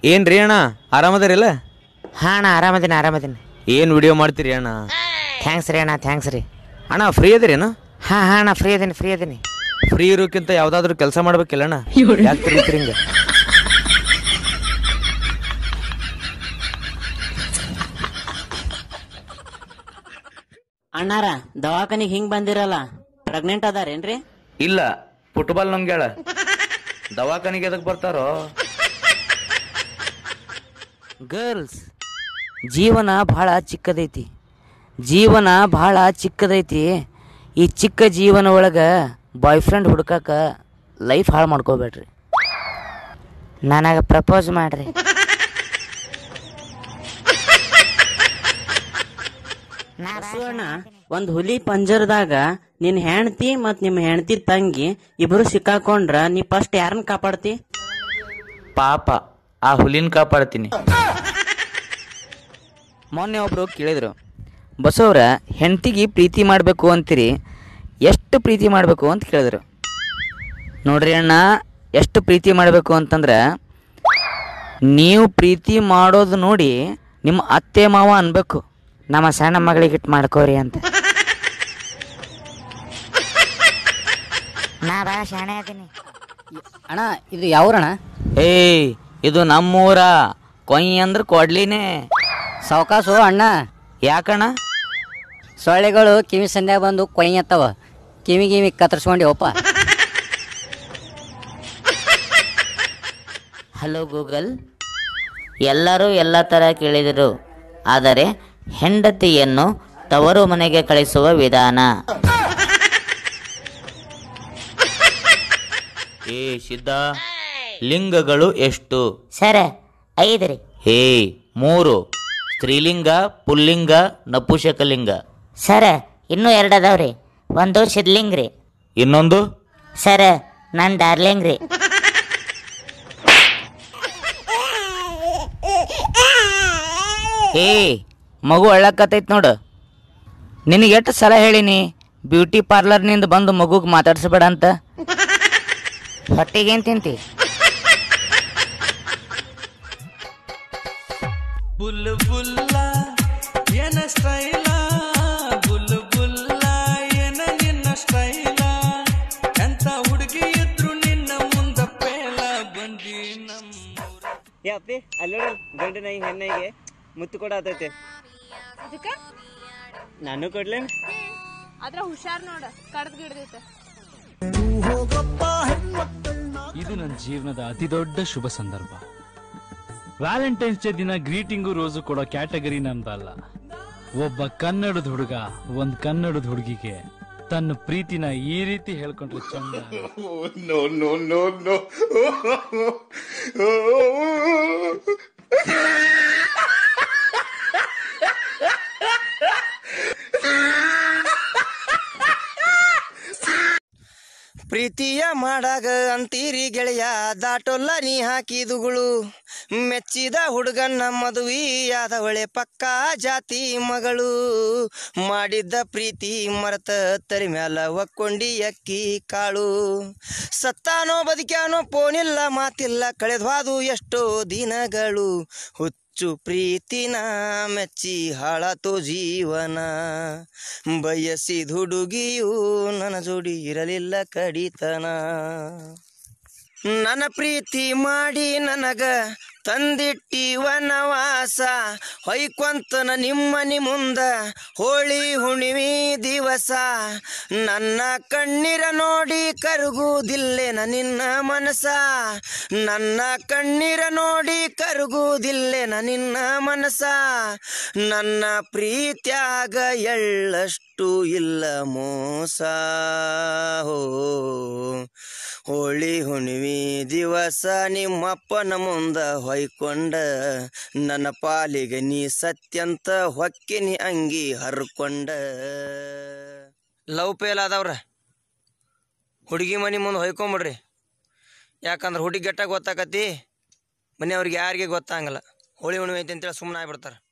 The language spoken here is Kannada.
ಏನ್ರಿ ಅಣ್ಣ ಆರಾಮದಾರಿಲ್ಲ ಹಾಂ ಅಣ್ಣ ಆರಾಮದೀನಿ ಆರಾಮದೀನಿ ಏನು ವಿಡಿಯೋ ಮಾಡ್ತೀರಿ ಅಣ್ಣ ಥ್ಯಾಂಕ್ಸ್ ರೀ ಅಣ್ಣ ಥ್ಯಾಂಕ್ಸ್ ರೀ ಅಣ್ಣ ಫ್ರೀ ಅದಿರೇನು ಹಾಂ ಹಾಂ ಅಣ್ಣ ಫ್ರೀ ಅದೀನಿ ಫ್ರೀ ಅದೀನಿ ಫ್ರೀ ಇರೋಕ್ಕಿಂತ ಯಾವ್ದಾದ್ರು ಕೆಲಸ ಮಾಡ್ಬೇಕಿಲ್ಲ ಅಣ್ಣ ಯಾಕೆ ತಿರುಗ್ತೀರಿ ಹಿಂಗೆ ಅಣ್ಣಾರ ದವಾಖಾನಿಗೆ ಹಿಂಗ್ ಬಂದಿರಲ್ಲ ಪ್ರೆಗ್ನೆಂಟ್ ಅದಾರೇನ್ರಿ ಇಲ್ಲ ಫುಟ್ಬಾಲ್ ನಂಗ್ಯಾಳ ದವಾಖಾನಿಗೆ ಎದಕ್ ಬರ್ತಾರೋ ಗರ್ಲ್ಸ್ ಜೀವನ ಭಾಳ ಚಿಕ್ಕದೈತಿ ಜೀವನ ಭಾಳ ಚಿಕ್ಕದೈತಿ ಈ ಚಿಕ್ಕ ಜೀವನ ಒಳಗೆ ಬಾಯ್ ಫ್ರೆಂಡ್ ಹುಡ್ಕಾಕ ಲೈಫ್ ಹಾಳು ಮಾಡ್ಕೋಬೇಡ್ರಿ ನನಗೆ ಪ್ರಪೋಸ್ ಮಾಡ್ರಿ ಅಣ್ಣ ಒಂದ್ ಹುಲಿ ಪಂಜರದಾಗ ನಿನ್ ಹೆಂಡತಿ ಮತ್ ನಿಮ್ ಹೆಂಡತಿ ತಂಗಿ ಇಬ್ರು ಸಿಕ್ಕಾಕೊಂಡ್ರ ನೀ ಫಸ್ಟ್ ಯಾರನ್ನ ಕಾಪಾಡ್ತಿ ಪಾಪ ಆ ಹುಲಿನ ಕಾಪಾಡ್ತೀನಿ ಮೊನ್ನೆ ಒಬ್ರು ಕೇಳಿದ್ರು ಬಸವರ ಹೆಂಡತಿಗೆ ಪ್ರೀತಿ ಮಾಡಬೇಕು ಅಂತೀರಿ ಎಷ್ಟು ಪ್ರೀತಿ ಮಾಡಬೇಕು ಅಂತ ಕೇಳಿದ್ರು ನೋಡ್ರಿ ಅಣ್ಣ ಎಷ್ಟು ಪ್ರೀತಿ ಮಾಡಬೇಕು ಅಂತಂದ್ರೆ ನೀವು ಪ್ರೀತಿ ಮಾಡೋದು ನೋಡಿ ನಿಮ್ಮ ಅತ್ತೆ ಮಾವ ಅನ್ಬೇಕು ನಮ್ಮ ಸಣ್ಣ ಮಗಳಿಗೆ ಇಟ್ಟು ಮಾಡ್ಕೋರಿ ಅಂತ ನಾ ಭಾಳ ಶಾಣೆ ಅದೀನಿ ಅಣ್ಣ ಇದು ಯಾವ್ರಣ ಏಯ್ ಇದು ನಮ್ಮೂರ ಕೊಯ್ ಅಂದ್ರೆ ಕೊಡ್ಲಿನೇ ಸಾವಕಾಸು ಅಣ್ಣ ಯಾಕಣ್ಣ ಸೊಳ್ಳೆಗಳು ಕಿವಿ ಸಂಧ್ಯಾಗ ಬಂದು ಕೊಯ್ಯತ್ತವ ಕಿವಿ ಕಿವಿ ಕತ್ತರಿಸ್ಕೊಂಡು ಹೋಪ ಹಲೋ ಗೂಗಲ್ ಎಲ್ಲರೂ ಎಲ್ಲ ಥರ ಕೇಳಿದರು ಆದರೆ ಹೆಂಡತಿಯನ್ನು ತವರು ಮನೆಗೆ ಕಳಿಸುವ ವಿಧಾನ ಏ ಸಿದ್ಧ ಲಿಂಗಗಳು ಎಷ್ಟು ಸರ ಐದು ರೀ ಹೇ ಮೂರು ಸ್ತ್ರೀಲಿಂಗ ಪುಲ್ಲಿಂಗ ನಪುಷಕಲಿಂಗ ಸರ ಇನ್ನೂ ಎರಡು ಅದಾವ್ರಿ ಒಂದು ಸಿದ್ಲಿಂಗ್ ರೀ ಇನ್ನೊಂದು ಸರ ನನ್ನ ಡಾರ್ಲಿಂಗ್ ರೀ ಏ ಮಗು ಅಳ್ಳಕತ್ತೈತ್ ನೋಡು ನಿನಗೆ ಎಷ್ಟು ಸಲ ಹೇಳಿನಿ ಬ್ಯೂಟಿ ಪಾರ್ಲರ್ನಿಂದ ಬಂದು ಮಗುಗೆ ಮಾತಾಡ್ಸಬೇಡ ಅಂತ ಹೊಟ್ಟೆಗೇನು ತಿಂತಿ ಬುಲ್ ಬುಲ್ಲ ಏನ ಸ್ಟೈಲ ಬುಲ್ ಬುಲ್ಲ ಏನ ನಿನ್ನ ಸ್ಟೈಲ ಎಂತ ಹುಡುಗಿ ಇದ್ರು ನಿನ್ನ ಮುಂದ ಪೇಲ ಬಂದಿ ನಮ್ಮೂರ ಏ ಅಪ್ಪಿ ಅಲ್ಲಿ ನೋಡಲ್ ಗಂಡು ನಾಯಿ ಹೆಣ್ಣಾಯಿಗೆ ಮುತ್ತು ಕೂಡ ಆತೈತೆ ನಾನು ಕೊಡ್ಲೇನ್ ಆದ್ರ ಹುಷಾರ್ ನೋಡ ಕಡ್ದ್ ಗಿಡ್ದೈತೆ ಇದು ನನ್ನ ಜೀವನದ ಅತಿ ದೊಡ್ಡ ಶುಭ ಸಂದರ್ಭ ವ್ಯಾಲೆಂಟೈನ್ಸ್ ಡೇ ದಿನ ಗ್ರೀಟಿಂಗು ರೋಸು ಕೊಡೋ ಕ್ಯಾಟಗರಿ ನಂದಲ್ಲ ಒಬ್ಬ ಕನ್ನಡದ ಹುಡುಗ ಒಂದ್ ಕನ್ನಡದ ಹುಡುಗಿಗೆ ತನ್ನ ಪ್ರೀತಿನ ಈ ರೀತಿ ಹೇಳ್ಕೊಂಡ್ರೆ ಚಂದ ಪ್ರೀತಿಯ ಮಾಡಾಗ ಅಂತೀರಿ ಗೆಳೆಯ ದಾಟೊಲ್ಲ ನೀ ಹಾಕಿದುಗಳು ಮೆಚ್ಚಿದ ಹುಡುಗನ್ನ ಮದುವೆಯಾದವಳೆ ಪಕ್ಕಾ ಜಾತಿ ಮಗಳು ಮಾಡಿದ್ದ ಪ್ರೀತಿ ಮರತ ತರಿ ಮ್ಯಾಲ ಒಕ್ಕೊಂಡಿ ಅಕ್ಕಿ ಕಾಳು ಸತ್ತಾನೋ ಬದುಕ್ಯಾನೋ ಫೋನಿಲ್ಲ ಮಾತಿಲ್ಲ ಕಳೆದ್ವಾದು ಎಷ್ಟೋ ದಿನಗಳು ಹುಚ್ಚು ಪ್ರೀತಿನ ಮೆಚ್ಚಿ ಹಾಳಾತೋ ಜೀವನ ಬಯಸಿದ ಹುಡುಗಿಯು ನನ್ನ ಜೋಡಿ ಇರಲಿಲ್ಲ ಕಡಿತನ ನನ್ನ ಪ್ರೀತಿ ಮಾಡಿ ನನಗ ತಂದಿಟ್ಟಿ ವನವಾಸ ಹೊಯ್ಕೊಂತನ ನಿಮ್ಮನಿ ಮುಂದ ಹೋಳಿ ಹುಣ್ಣಿಮೆ ದಿವಸ ನನ್ನ ಕಣ್ಣೀರ ನೋಡಿ ಕರಗುವುದಿಲ್ಲೇನ ನಿನ್ನ ಮನಸ ನನ್ನ ಕಣ್ಣೀರ ನೋಡಿ ಕರಗುವುದಿಲ್ಲೇನ ನಿನ್ನ ಮನಸ ನನ್ನ ಪ್ರೀತ್ಯಾಗ ಎಳ್ಳಷ್ಟು ಇಲ್ಲ ಮೋಸ ಹೋ ಹೋಳಿ ಹುಣ್ಣಿಮೆ ದಿವಸ ನಿಮ್ಮಪ್ಪನ ಮುಂದ ಹೊಯ್ಕೊಂಡ ನನ್ನ ಪಾಲಿಗೆ ನೀ ಸತ್ಯಂತ ಹೊಕ್ಕಿನಿ ಅಂಗಿ ಹರ್ಕೊಂಡ ಲವ್ ಪೇಲ್ ಆದವ್ರ ಹುಡುಗಿ ಮನೆ ಮುಂದೆ ಹೊಯ್ಕೊಂಬಿಡ್ರಿ ಯಾಕಂದ್ರೆ ಹುಡುಗಿ ಗೆಟ್ಟ ಗೊತ್ತಾಕತಿ ಮನೆಯವ್ರಿಗೆ ಯಾರಿಗೆ ಗೊತ್ತಾಗಲ್ಲ ಹೋಳಿ ಹುಣ್ಣಿಮೆ ಐತಿ ಅಂತೇಳಿ ಸುಮ್ಮನೆ ಆಗ್ಬಿಡ್ತಾರೆ